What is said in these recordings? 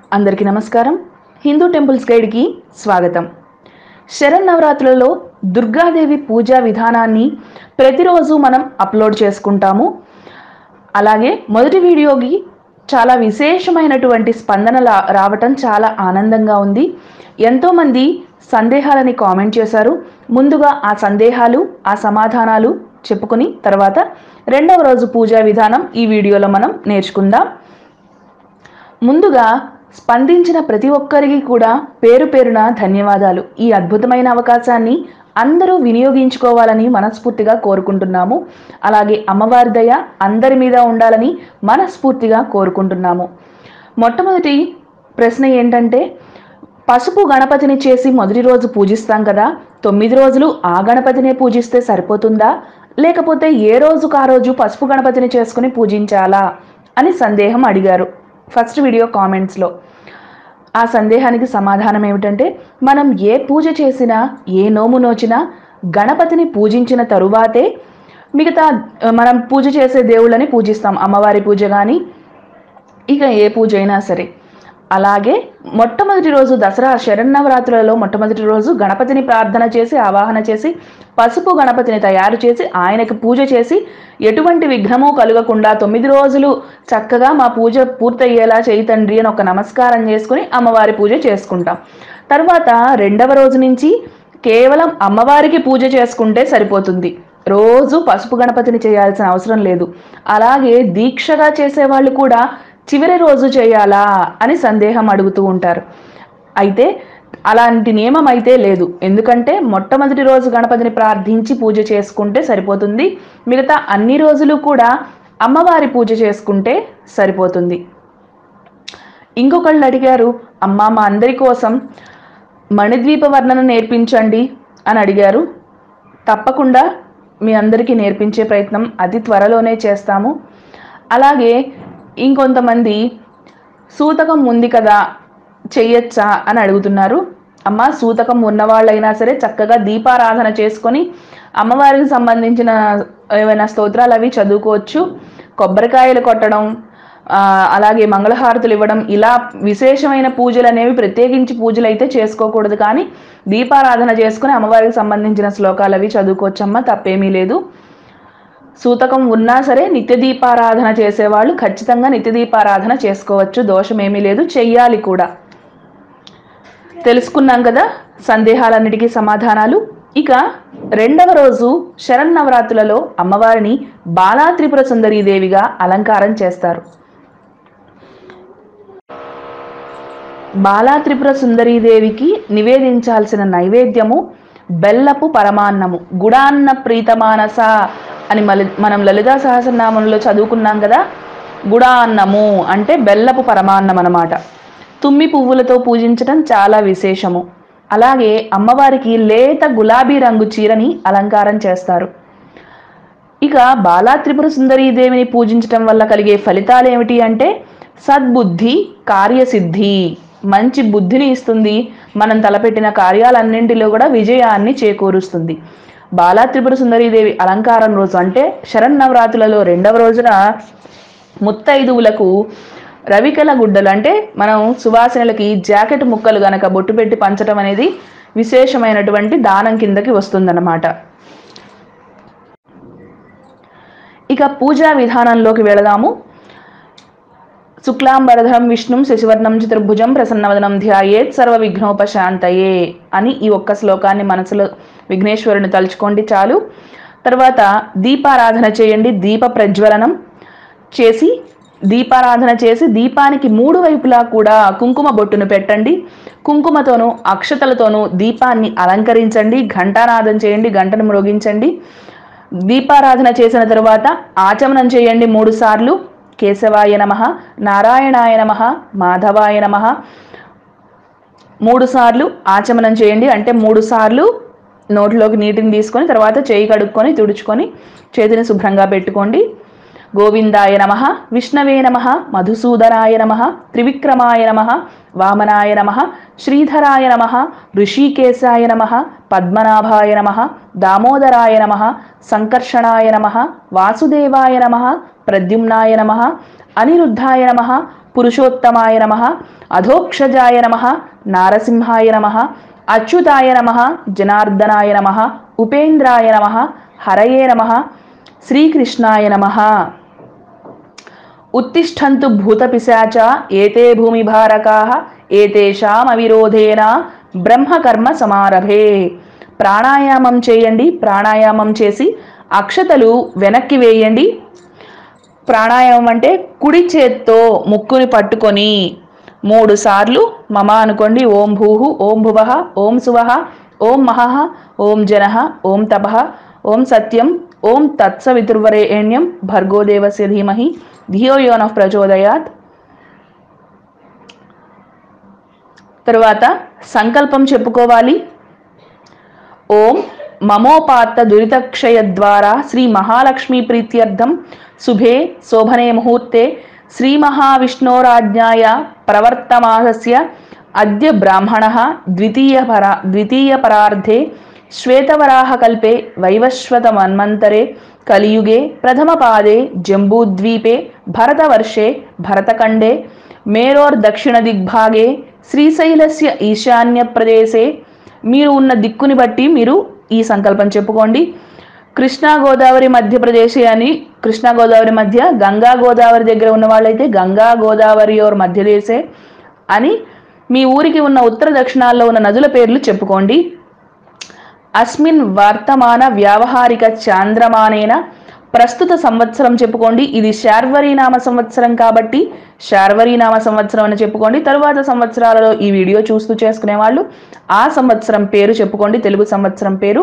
అందరికీ నమస్కారం హిందూ టెంపుల్స్ గైడ్కి స్వాగతం శరన్నవరాత్రులలో దుర్గాదేవి పూజా విధానాన్ని ప్రతిరోజు మనం అప్లోడ్ చేసుకుంటాము అలాగే మొదటి వీడియోకి చాలా విశేషమైనటువంటి స్పందన లా- రావటం చాలా ఆనందంగా ఉంది ఎంతోమంది సందేహాలని కామెంట్ చేశారు ముందుగా ఆ సందేహాలు ఆ సమాధానాలు చెప్పుకుని తర్వాత రెండవ రోజు పూజా విధానం ఈ వీడియోలో మనం నేర్చుకుందాం ముందుగా స్పందించిన ప్రతి ఒక్కరికి కూడా పేరు పేరున ధన్యవాదాలు ఈ అద్భుతమైన అవకాశాన్ని అందరూ వినియోగించుకోవాలని మనస్ఫూర్తిగా కోరుకుంటున్నాము అలాగే అమ్మవారి దయ అందరి మీద ఉండాలని మనస్ఫూర్తిగా కోరుకుంటున్నాము మొట్టమొదటి ప్రశ్న ఏంటంటే పసుపు గణపతిని చేసి మొదటి రోజు పూజిస్తాం కదా తొమ్మిది రోజులు ఆ గణపతినే పూజిస్తే సరిపోతుందా లేకపోతే ఏ రోజుకు ఆ రోజు పసుపు గణపతిని చేసుకుని పూజించాలా అని సందేహం అడిగారు ఫస్ట్ వీడియో కామెంట్స్లో ఆ సందేహానికి సమాధానం ఏమిటంటే మనం ఏ పూజ చేసినా ఏ నోము నోచినా గణపతిని పూజించిన తరువాతే మిగతా ఆ, మనం పూజ చేసే దేవుళ్ళని పూజిస్తాం అమ్మవారి పూజ కానీ ఇక ఏ పూజ అయినా సరే అలాగే మొట్టమొదటి రోజు దసరా శరన్నవరాత్రులలో మొట్టమొదటి రోజు గణపతిని ప్రార్థన చేసి ఆవాహన చేసి పసుపు గణపతిని తయారు చేసి ఆయనకు పూజ చేసి ఎటువంటి విఘ్నము కలగకుండా తొమ్మిది రోజులు చక్కగా మా పూజ పూర్తయ్యేలా చేయి తండ్రి అని ఒక నమస్కారం చేసుకుని అమ్మవారి పూజ చేసుకుంటాం తర్వాత రెండవ రోజు నుంచి కేవలం అమ్మవారికి పూజ చేసుకుంటే సరిపోతుంది రోజు పసుపు గణపతిని చేయాల్సిన అవసరం లేదు అలాగే దీక్షగా చేసేవాళ్ళు కూడా చివరి రోజు చేయాలా అని సందేహం అడుగుతూ ఉంటారు అయితే అలాంటి నియమం అయితే లేదు ఎందుకంటే మొట్టమొదటి రోజు గణపతిని ప్రార్థించి పూజ చేసుకుంటే సరిపోతుంది మిగతా అన్ని రోజులు కూడా అమ్మవారి పూజ చేసుకుంటే సరిపోతుంది ఇంకొకళ్ళు అడిగారు అమ్మ మా అందరి కోసం మణిద్వీప వర్ణన నేర్పించండి అని అడిగారు తప్పకుండా మీ అందరికీ నేర్పించే ప్రయత్నం అతి త్వరలోనే చేస్తాము అలాగే ఇంకొంతమంది సూతకం ఉంది కదా చెయ్యొచ్చా అని అడుగుతున్నారు అమ్మ సూతకం ఉన్నవాళ్ళైనా సరే చక్కగా దీపారాధన చేసుకొని అమ్మవారికి సంబంధించిన ఏమైనా స్తోత్రాలు అవి చదువుకోవచ్చు కొబ్బరికాయలు కొట్టడం ఆ, అలాగే మంగళహారతులు ఇవ్వడం ఇలా విశేషమైన పూజలు అనేవి ప్రత్యేకించి పూజలు అయితే చేసుకోకూడదు కానీ దీపారాధన చేసుకుని అమ్మవారికి సంబంధించిన శ్లోకాలు అవి చదువుకోవచ్చమ్మా తప్పేమీ లేదు సూతకం ఉన్నా సరే నిత్య దీపారాధన చేసేవాళ్ళు ఖచ్చితంగా నిత్య దీపారాధన చేసుకోవచ్చు దోషం ఏమీ లేదు చెయ్యాలి కూడా తెలుసుకున్నాం కదా సందేహాలన్నిటికీ సమాధానాలు ఇక రెండవ రోజు శరన్నవరాత్రులలో అమ్మవారిని బాలా త్రిపుర సుందరీదేవిగా అలంకారం చేస్తారు బాలా త్రిపుర సుందరీదేవికి నివేదించాల్సిన నైవేద్యము బెల్లపు పరమాన్నము గుడాన్న ప్రీతమానస అని మలి మనం లలితా సహస్రనామంలో చదువుకున్నాం కదా గుడాన్నము అంటే బెల్లపు పరమాన్నం అన్నమాట తుమ్మి పువ్వులతో పూజించడం చాలా విశేషము అలాగే అమ్మవారికి లేత గులాబీ రంగు చీరని అలంకారం చేస్తారు ఇక బాలా త్రిపుర సుందరీదేవిని పూజించటం వల్ల కలిగే ఫలితాలు ఏమిటి అంటే సద్బుద్ధి కార్యసిద్ధి మంచి బుద్ధిని ఇస్తుంది మనం తలపెట్టిన కార్యాలన్నింటిలో కూడా విజయాన్ని చేకూరుస్తుంది బాలా త్రిపుర సుందరీదేవి అలంకారం రోజు అంటే శరన్నవరాత్రులలో రెండవ రోజున ముత్తైదువులకు రవికల గుడ్డలు అంటే మనం సువాసనలకి జాకెట్ ముక్కలు గనక బొట్టు పెట్టి పంచడం అనేది విశేషమైనటువంటి దానం కిందకి వస్తుందన్నమాట ఇక పూజా విధానంలోకి వెళదాము శుక్లాంబరధరం విష్ణుం శశివర్ణం చతుర్భుజం ప్రసన్నవదనం ధ్యాయేత్ సర్వ విఘ్నోపశాంతయే అని ఈ ఒక్క శ్లోకాన్ని మనసులో విఘ్నేశ్వరుని తలుచుకోండి చాలు తర్వాత దీపారాధన చేయండి దీప ప్రజ్వలనం చేసి దీపారాధన చేసి దీపానికి మూడు వైపులా కూడా కుంకుమ బొట్టును పెట్టండి కుంకుమతోనూ అక్షతలతోనూ దీపాన్ని అలంకరించండి ఘంటానాదం చేయండి గంటను మ్రోగించండి దీపారాధన చేసిన తరువాత ఆచమనం చేయండి మూడు సార్లు కేశవాయ నమ నారాయణాయ నమ మాధవాయ నమ మూడు సార్లు ఆచమనం చేయండి అంటే మూడు సార్లు నోట్లోకి నీటిని తీసుకొని తర్వాత చేయి కడుక్కొని తుడుచుకొని చేతిని శుభ్రంగా పెట్టుకోండి గోవిందాయ నమ విష్ణవే నమ మధుసూదనాయ నమ త్రివిక్రమాయ నమ వామనాయ నమ శ్రీధరాయ నమ ఋషికేశాయ నమ పద్మనాభాయ నమ దామోదరాయ నమ సంకర్షణాయ నమ వాసుదేవాయ నమ ప్రద్యుమ్నాయ నమ అనిరుద్ధాయ నమ పురుషోత్తమాయ నమ అధోక్షజాయ నమ నారసింహాయ నమ అచ్యుతాయ నమ జనార్దనాయ నమ ఉపేంద్రాయ నమ హరయే నమ శ్రీకృష్ణాయ నమ ఉత్తిష్టంతు భూతపిశాచ ఏతే భూమిభారకాः ఏతేషామవిరోధేన బ్రహ్మకర్మ సమారభే ప్రాణాయామం చేయండి ప్రాణాయామం చేసి అక్షతలు వెనక్కి వేయండి ప్రాణాయామం అంటే కుడి చేత్తో ముక్కుని పట్టుకొని మూడు సార్లు మమ అనుకోండి ఓం భూహు ఓం భువః ఓం సువః ఓం మహః ఓం జనః ఓం తపః ఓం సత్యం ఓం తత్సవితుర్వరేణ్యం భర్గోదేవస్య ధీమహి ధియో యోనః ప్రచోదయాత్ తరువాత సంకల్పం చెప్పుకోవాలి ఓం మమోపాత్త దురితక్షయ ద్వారా శ్రీ మహాలక్ష్మీ ప్రీత్యర్థం శుభే శోభనే ముహూర్తే శ్రీ మహావిష్ణోరాజ్ఞాయ ప్రవర్తమాసస్య అద్య బ్రాహ్మణ ద్వితీయ పరా ద్వితీయ పరార్ధే శ్వేతవరాహకల్పే వైవస్వత మన్మంతరే కలియుగే ప్రథమపాదే జంబూద్వీపే భరతవర్షే భరతఖండే మేరోర్దక్షిణదిగ్భాగే శ్రీశైలస్య ఈశాన్య ప్రదేశే మీరు ఉన్న దిక్కుని బట్టి మీరు ఈ సంకల్పం చెప్పుకోండి కృష్ణా గోదావరి మధ్యప్రదేశ్ అని కృష్ణా గోదావరి మధ్య గంగా గోదావరి దగ్గర ఉన్న వాళ్ళైతే గంగా గోదావరి ఓర్ మధ్యదేశే అని మీ ఊరికి ఉన్న ఉత్తర దక్షిణాల్లో ఉన్న నదుల పేర్లు చెప్పుకోండి అస్మిన్ వర్తమాన వ్యావహారిక చాంద్రమానేన ప్రస్తుత సంవత్సరం చెప్పుకోండి ఇది శార్వరీనామ సంవత్సరం కాబట్టి శార్వరీనామ సంవత్సరం అని చెప్పుకోండి తరువాత సంవత్సరాలలో ఈ వీడియో చూస్తూ చేసుకునే వాళ్ళు ఆ సంవత్సరం పేరు చెప్పుకోండి తెలుగు సంవత్సరం పేరు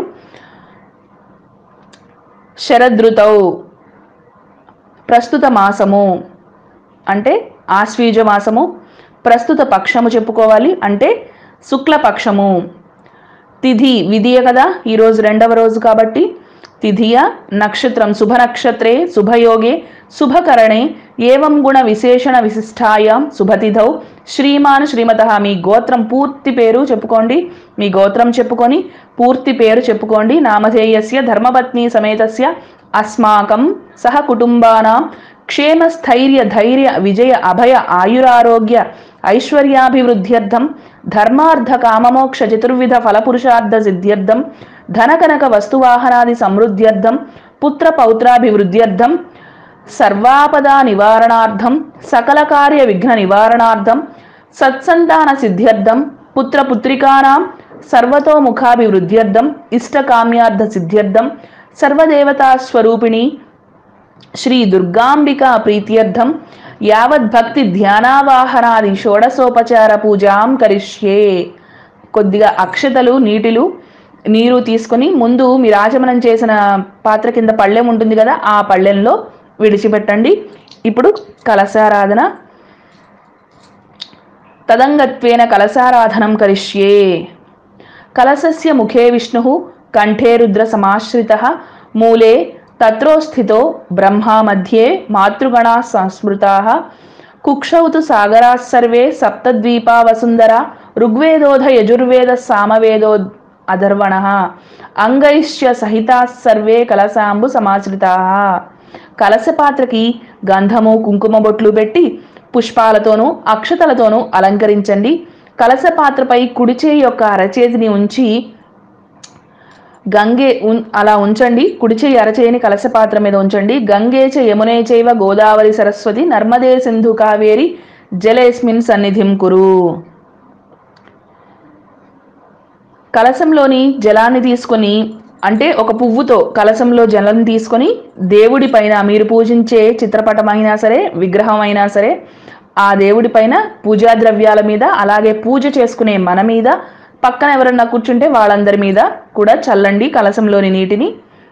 శరదృతౌ ప్రస్తుత మాసము అంటే ఆశ్వీజ మాసము ప్రస్తుత పక్షము చెప్పుకోవాలి అంటే శుక్లపక్షము తిథి విధియ కదా ఈరోజు రెండవ రోజు కాబట్టి తిథియ నక్షత్రం శుభ నక్షత్రే శుభయోగే శుభకరణే ఏవం గుణ విశేషణ విశిష్టాయాం శుభతిథౌ శ్రీమాన్ శ్రీమత మీ గోత్రం పూర్తి పేరు చెప్పుకోండి మీ గోత్రం చెప్పుకొని పూర్తి పేరు చెప్పుకోండి నామధేయస్య ధర్మపత్ని సమేతస్య అస్మాకం సహ కుటుంబానాం క్షేమ స్థైర్య ధైర్య విజయ అభయ ఆయురారోగ్య ఐశ్వర్యాభివృద్ధ్యర్థం ధర్మార్థ కామమోక్ష చతుర్విధ ఫలపురుషార్థ సిద్ధ్యర్థం ధనకనక వస్తువాహనాది సమృద్ధ్యర్థం పుత్ర పౌత్రాభివృద్ధ్యర్థం సర్వాపదా నివారణార్థం సకల కార్య విఘ్న నివారణార్థం సత్సంతాన సిద్ధ్యర్థం పుత్ర పుత్రికానాం సర్వతోముఖాభివృద్ధ్యర్థం ఇష్టకామ్యార్థ సిద్ధ్యర్థం సర్వదేవతా స్వరూపిణి శ్రీ దుర్గాంబికా ప్రీత్యర్థం యావద్భక్తి ధ్యానావాహనాది షోడసోపచార పూజాం కరిష్యే కొద్దిగా అక్షతలు నీటిలు నీరు తీసుకొని ముందు మీరు ఆచమనం చేసిన పాత్ర కింద పళ్ళెం ఉంటుంది కదా ఆ పళ్ళెంలో విడిచిపెట్టండి ఇప్పుడు కలశారాధన తదంగత్వేన కలశారాధనం కరిష్యే కలశస్య ముఖే విష్ణు కంఠే రుద్ర సమాశ్రిత మూలే తత్రోస్థితో బ్రహ్మా మధ్యే మాతృగణా సంస్మృతా కుక్షౌ తు సాగరా సర్వే సప్తద్వీపా వసుంధర ఋగ్వేదోధ యజుర్వేద సామవేదో అధర్వణ అంగైశ్చ సహితా సర్వే కలశాంబు సమాశ్రితా కలశపాత్రకి గంధము కుంకుమ బొట్లు పెట్టి పుష్పాలతోనూ అక్షతలతోనూ అలంకరించండి కలశ పాత్రపై కుడి చేయి యొక్క అరచేతిని ఉంచి గంగే ఉన్ అలా ఉంచండి కుడి చేయి అరచేయిని కలశ పాత్ర మీద ఉంచండి గంగే చ యమునే చైవ గోదావరి సరస్వతి నర్మదే సింధు కావేరి జలేస్మిన్ సన్నిధిం కురు కలశంలోని జలాన్ని తీసుకొని అంటే ఒక పువ్వుతో కలశంలో జలం తీసుకొని దేవుడి పైన మీరు పూజించే చిత్రపటం అయినా సరే విగ్రహం అయినా సరే ఆ దేవుడి పైన పూజా ద్రవ్యాల మీద అలాగే పూజ చేసుకునే మన మీద పక్కన ఎవరన్నా కూర్చుంటే వాళ్ళందరి మీద కూడా చల్లండి కలశంలోని నీటిని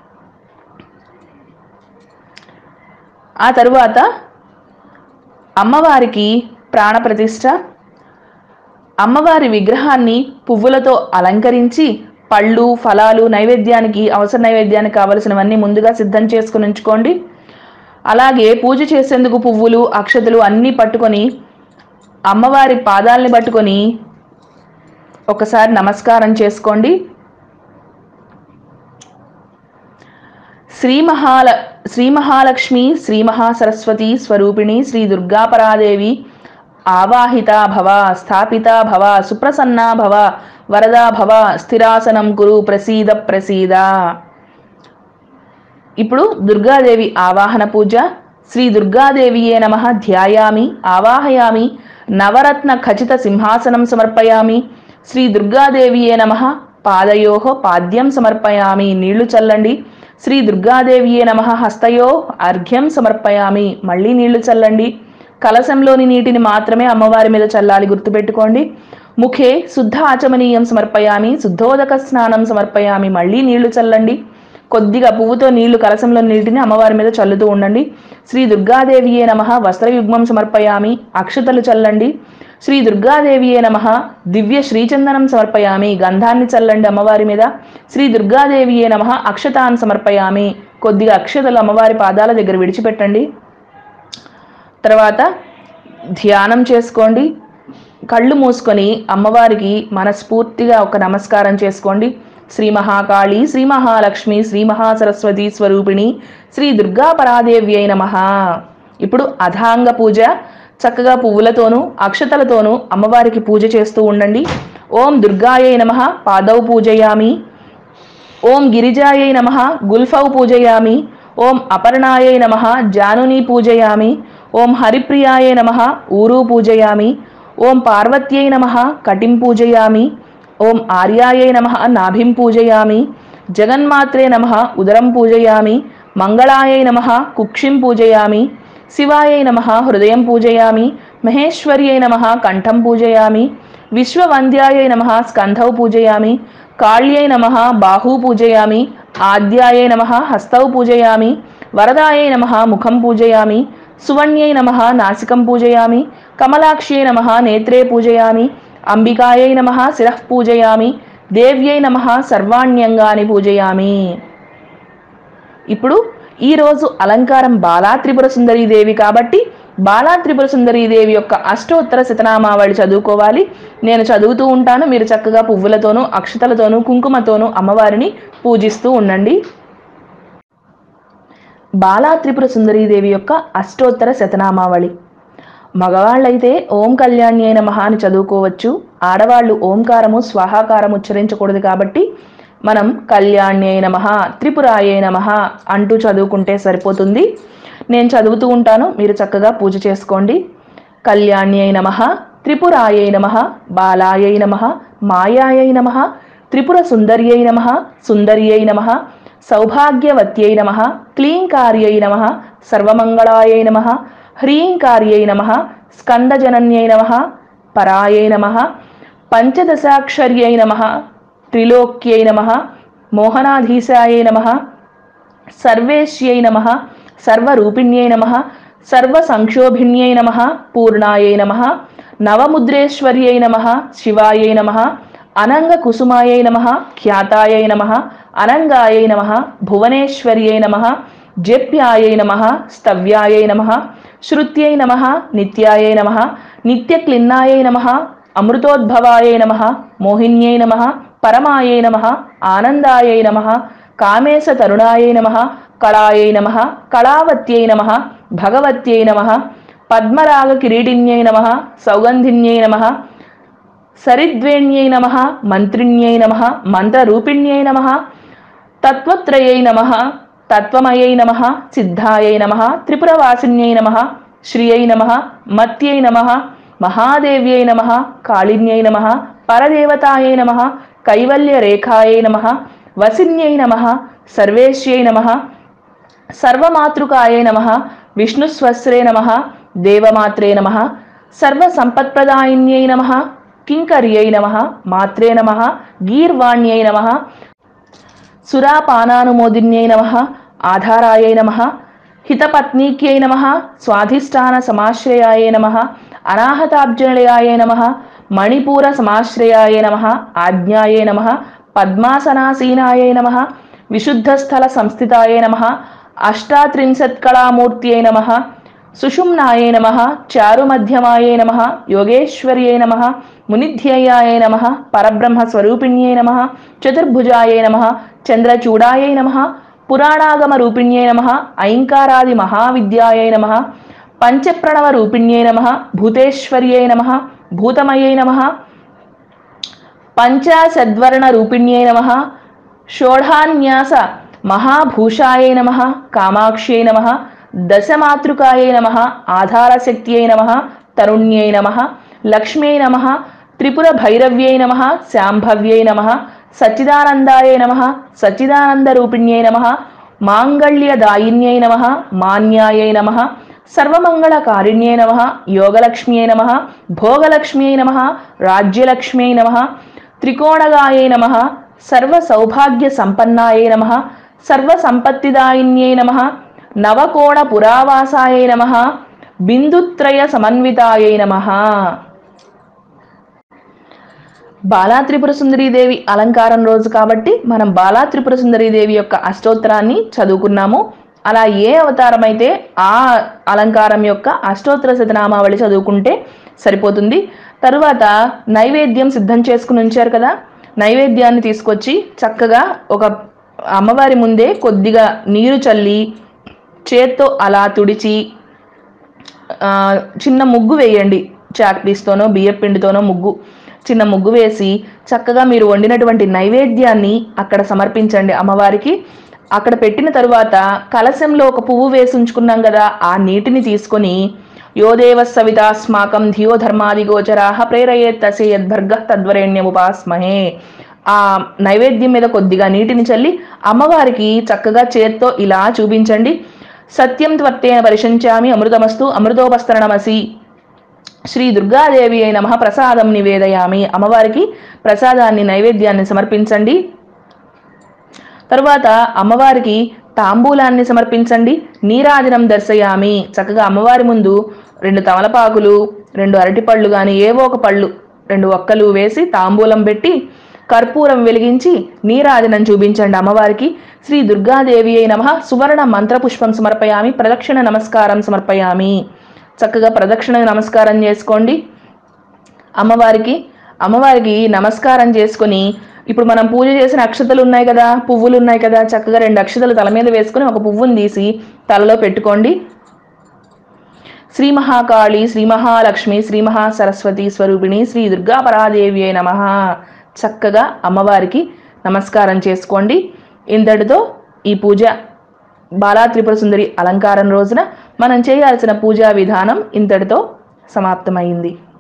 ఆ తరువాత అమ్మవారికి ప్రాణప్రతిష్ఠ అమ్మవారి విగ్రహాన్ని పువ్వులతో అలంకరించి పళ్ళు ఫలాలు నైవేద్యానికి అవసర నైవేద్యానికి కావలసినవన్నీ ముందుగా సిద్ధం చేసుకుని ఉంచుకోండి అలాగే పూజ చేసేందుకు పువ్వులు అక్షతలు అన్నీ పట్టుకొని అమ్మవారి పాదాలని పట్టుకొని ఒకసారి నమస్కారం చేసుకోండి శ్రీ మహాల శ్రీ మహాలక్ష్మి శ్రీ మహాసరస్వతి స్వరూపిణి శ్రీ దుర్గాపరాదేవి ఆవాహితా భవ స్థాపితా భవ సుప్రసన్నా భవ వరదా భవ స్థిరాసనం కురు ప్రసీద ప్రసీద ఇప్పుడు దుర్గాదేవి ఆవాహన పూజ శ్రీ దుర్గాదేవియే నమ ధ్యాయామి ఆవాహయామి నవరత్న ఖచిత సింహాసనం సమర్పయామి శ్రీ దుర్గాదేవియే నమ పాదయో పాద్యం సమర్పయామి నీళ్లు చల్లండి శ్రీ దుర్గాదేవియే నమ హస్తయో అర్ఘ్యం సమర్పయామి మళ్ళీ నీళ్లు చల్లండి కలశంలోని నీటిని మాత్రమే అమ్మవారి మీద చల్లాలి గుర్తుపెట్టుకోండి ముఖే శుద్ధ ఆచమనీయం సమర్పయామి శుద్ధోదక స్నానం సమర్పయామి మళ్ళీ నీళ్లు చల్లండి కొద్దిగా పువ్వుతో నీళ్లు కలసంలో నీటిని అమ్మవారి మీద చల్లుతూ ఉండండి శ్రీ దుర్గాదేవియే నమ వస్త్రయుగ్మం సమర్పయామి అక్షతలు చల్లండి శ్రీ దుర్గాదేవియే నమ దివ్య శ్రీచందనం సమర్పయామి గంధాన్ని చల్లండి అమ్మవారి మీద శ్రీ దుర్గాదేవియే నమ అక్షతాన్ని సమర్పయామి కొద్దిగా అక్షతలు అమ్మవారి పాదాల దగ్గర విడిచిపెట్టండి తర్వాత ధ్యానం చేసుకోండి కళ్ళు మూసుకొని అమ్మవారికి మనస్ఫూర్తిగా ఒక నమస్కారం చేసుకోండి శ్రీ మహాకాళి శ్రీ మహాలక్ష్మి శ్రీ మహాసరస్వతి స్వరూపిణి శ్రీ దుర్గా పరాదేవి అయిన మహా ఇప్పుడు అధాంగ పూజ చక్కగా పువ్వులతోనూ అక్షతలతోనూ అమ్మవారికి పూజ చేస్తూ ఉండండి ఓం దుర్గాయై నమ పాదౌ పూజయామి ఓం గిరిజాయై నమ గుల్ఫౌ పూజయామి ఓం అపర్ణాయై నమ జానుని పూజయామి ఓం హరిప్రియాయై నమ ఊరు పూజయామి ఓం పార్వత్యై నమ కటిం పూజయామి ఓం ఆర్యాయై నమ నాభిం పూజయామి జగన్మాత్రే నమ ఉదరం పూజయామి మంగళాయై నమ కుక్షిం పూజయామి శివాయై నమ హృదయం పూజయామి మహేశ్వర్యై నమ కంఠం పూజయామి విశ్వవంద్యాయై నమ స్కంధౌ పూజయామి కాళ్యై నమ బాహూ పూజయామి ఆద్యాయై నమ హస్తౌ పూజయామి వరదాయై నమ ముఖం పూజయామి సువణ్యై నమ నాసికం పూజయామి కమలాక్ష్యై నమ నేత్రే పూజయామి అంబికాయై నమ శిరః పూజయామి దేవ్యై నమ సర్వాణ్యంగాని పూజయామి ఇప్పుడు ఈరోజు అలంకారం బాలా త్రిపుర సుందరీదేవి కాబట్టి బాలా త్రిపుర సుందరీదేవి యొక్క అష్టోత్తర శతనామావళి చదువుకోవాలి నేను చదువుతూ ఉంటాను మీరు చక్కగా పువ్వులతోనూ అక్షతలతోనూ కుంకుమతోనూ అమ్మవారిని పూజిస్తూ ఉండండి బాలా త్రిపుర సుందరీదేవి యొక్క అష్టోత్తర శతనామావళి మగవాళ్ళైతే ఓం కళ్యాణి అయిన మహా అని చదువుకోవచ్చు ఆడవాళ్ళు ఓంకారము స్వాహాకారం ఉచ్చరించకూడదు కాబట్టి మనం కళ్యాణి అయిన మహా త్రిపురాయ నమః అంటూ చదువుకుంటే సరిపోతుంది నేను చదువుతూ ఉంటాను మీరు చక్కగా పూజ చేసుకోండి కళ్యాణి అయిన నమః త్రిపురాయ నమః బాలాయ నమః మాయాయ నమః త్రిపుర సుందర్యై నమః సుందర్యై నమః సౌభాగ్యవత్యై నమః క్లీంకార్యై నమః సర్వమంగళాయై నమః హ్రీంకార్యై నమః స్కందజనన్యై నమః పరాయై నమః పంచదశాక్షర్యై నమః త్రిలోక్యై నమః మోహనాధీశాయై నమః సర్వేశ్యై నమ సర్వరూపిణ్యై నమ సర్వసంక్షోభిణ్యై నమ పూర్ణాయై నమ నవముద్రేశ్వర్యై నమ శివాయై నమ అనంగకుసుమాయై నమ ఖ్యాతాయై నమ అనంగాయై నమ భువనేశ్వర్యై నమ జప్యాయై నమ స్తవ్యాయై నమ శృత్యై నమ నిత్యాయై నమ నిత్యక్లిన్నాయై నమ అమృతోద్భవాయై నమ మోహిన్యై నమ పరమాయై నమ ఆనందాయై నమ కామేశ తరుణాయై నమ కళాయై నమ కళావత్యై నమ భగవత్యై నమ పద్మరాగ కిరీటిన్యై నమ సౌగంధిన్యై నమ సరిద్వేణ్యై నమ మంత్రిణ్యై నమ మంత్రరూపిణ్యై నమ తత్వత్రయై నమ తత్వమయై నమ సిద్ధాయై నమ త్రిపురవాసిన్యై నమ శ్రియై నమ మత్యై నమ మహాదేవ్యై నమ కాళిన్యై నమ పరదేవతాయై నమ కైవల్యరేఖాయై నమ వసిన్యై నమ సర్వేశ్యై నమ సర్వమాతృకాయై నమ విష్ణుస్వస్రే నమ దేవమాత్రే నమ సర్వసంపత్ప్రదాయిన్యై నమ కింకర్యై నమ మాత్రే నమ గీర్వాణ్యై నమ సురాపానానుమోదిన్యై నమ ఆధారాయై నమ హితపత్నీక్యై నమ స్వాధిష్టాన సమాశ్రయాయ నమ అనాహతాబ్జనిలయాయ నమ మణిపూర సమాశ్రయాయ నమ ఆజ్ఞాయే నమ పద్మాసనాసీనాయ నమ విశుద్ధస్థల సంస్థితాయ నమ అష్టాత్రింశత్కళామూర్త్యై నమ సుషుమ్నాయ నమ చారుమధ్యమాయ నమ యోగేశ్వర్యై నమ మునిధ్యేయాయ నమ పరబ్రహ్మస్వరూపిణ్యై నమ చతుర్భుజాయ నమ చంద్రచూడాయ నమ పురాణాగమ రూపిణ్యై నమ ఐంకారాది మహావిద్యాయ నమ పంచప్రణవ రూపిణ్యై నమ భూతేశ్వర్యై నమ భూతమయై నమ పంచాశద్వర్ణ రూపిణ్యై నమ షోఢాన్యాస మహాభూషాయై నమ కామాక్ష్యై నమ దశమాతృకాయై నమ ఆధారశక్త్యై నమ తరుణ్యై నమ లక్ష్మ్యై నమ త్రిపుర భైరవ్యై నమ శాంభవ్యై నమ సచ్చిదానందాయ నమ సచ్చిదానందరూపిణ్యై నమ మాంగళ్యదాయిన్యై నమ మాన్యాయై నమ సర్వమంగళకారిణ్యై నమ యోగలక్ష్మ్యై నమ భోగలక్ష్మ్యై నమ రాజ్యలక్ష్మ్యై నమ త్రికోణగాయై నమ సర్వసౌభాగ్య సంపన్నాయై నమ సర్వసంపత్తిదాయిన్యై నమ నవకోణ పురావాసాయై నమ బిందుత్రయ సమన్వితాయై నమ బాలా త్రిపుర సుందరీదేవి అలంకారం రోజు కాబట్టి మనం బాలా త్రిపుర సుందరీదేవి యొక్క అష్టోత్తరాన్ని చదువుకున్నాము అలా ఏ అవతారం అయితే ఆ అలంకారం యొక్క అష్టోత్తర శతనామావళి చదువుకుంటే సరిపోతుంది తరువాత నైవేద్యం సిద్ధం చేసుకుని ఉంచారు కదా నైవేద్యాన్ని తీసుకొచ్చి చక్కగా ఒక అమ్మవారి ముందే కొద్దిగా నీరు చల్లి చేత్తో అలా తుడిచి ఆ, చిన్న ముగ్గు వేయండి చాక్ పీస్తోనో బియ్యం పిండితోనో ముగ్గు చిన్న ముగ్గు వేసి చక్కగా మీరు వండినటువంటి నైవేద్యాన్ని అక్కడ సమర్పించండి అమ్మవారికి అక్కడ పెట్టిన తరువాత కలశంలో ఒక పువ్వు వేసి ఉంచుకున్నాం కదా ఆ నీటిని తీసుకొని యోదేవ సవితాస్మాకం ధియో ధర్మాది గోచరాహ ప్రేరయేత్ తసే యద్భర్గ తద్వరేణ్యముపాస్మహే ఆ నైవేద్యం మీద కొద్దిగా నీటిని చల్లి అమ్మవారికి చక్కగా చేత్తో ఇలా చూపించండి సత్యం త్వర్తేన పరిశంచామి అమృతమస్తు అమృతోపస్తరణమసి శ్రీ దుర్గాదేవి అయిన మహాప్రసాదం నివేదయామి అమ్మవారికి ప్రసాదాన్ని నైవేద్యాన్ని సమర్పించండి తరువాత అమ్మవారికి తాంబూలాన్ని సమర్పించండి నీరాజనం దర్శయామి చక్కగా అమ్మవారి ముందు రెండు తమలపాకులు రెండు అరటిపళ్ళు కానీ ఏవో ఒక పళ్ళు రెండు ఒక్కలు వేసి తాంబూలం పెట్టి కర్పూరం వెలిగించి నీరాజనం చూపించండి అమ్మవారికి శ్రీ దుర్గాదేవి అయి నమ సువర్ణ మంత్రపుష్పం సమర్పయామి ప్రదక్షిణ నమస్కారం సమర్పయామి చక్కగా ప్రదక్షిణ నమస్కారం చేసుకోండి అమ్మవారికి అమ్మవారికి నమస్కారం చేసుకొని ఇప్పుడు మనం పూజ చేసిన అక్షతలు ఉన్నాయి కదా పువ్వులు ఉన్నాయి కదా చక్కగా రెండు అక్షతలు తల మీద వేసుకొని ఒక పువ్వుని తీసి తలలో పెట్టుకోండి శ్రీ మహాకాళి శ్రీ మహాలక్ష్మి శ్రీ మహాసరస్వతి స్వరూపిణి శ్రీ దుర్గా పరాదేవి అయి నమ చక్కగా అమ్మవారికి నమస్కారం చేసుకోండి ఇంతటితో ఈ పూజ బాలా త్రిపుర సుందరి అలంకారం రోజున మనం చేయాల్సిన పూజా విధానం ఇంతటితో సమాప్తమైంది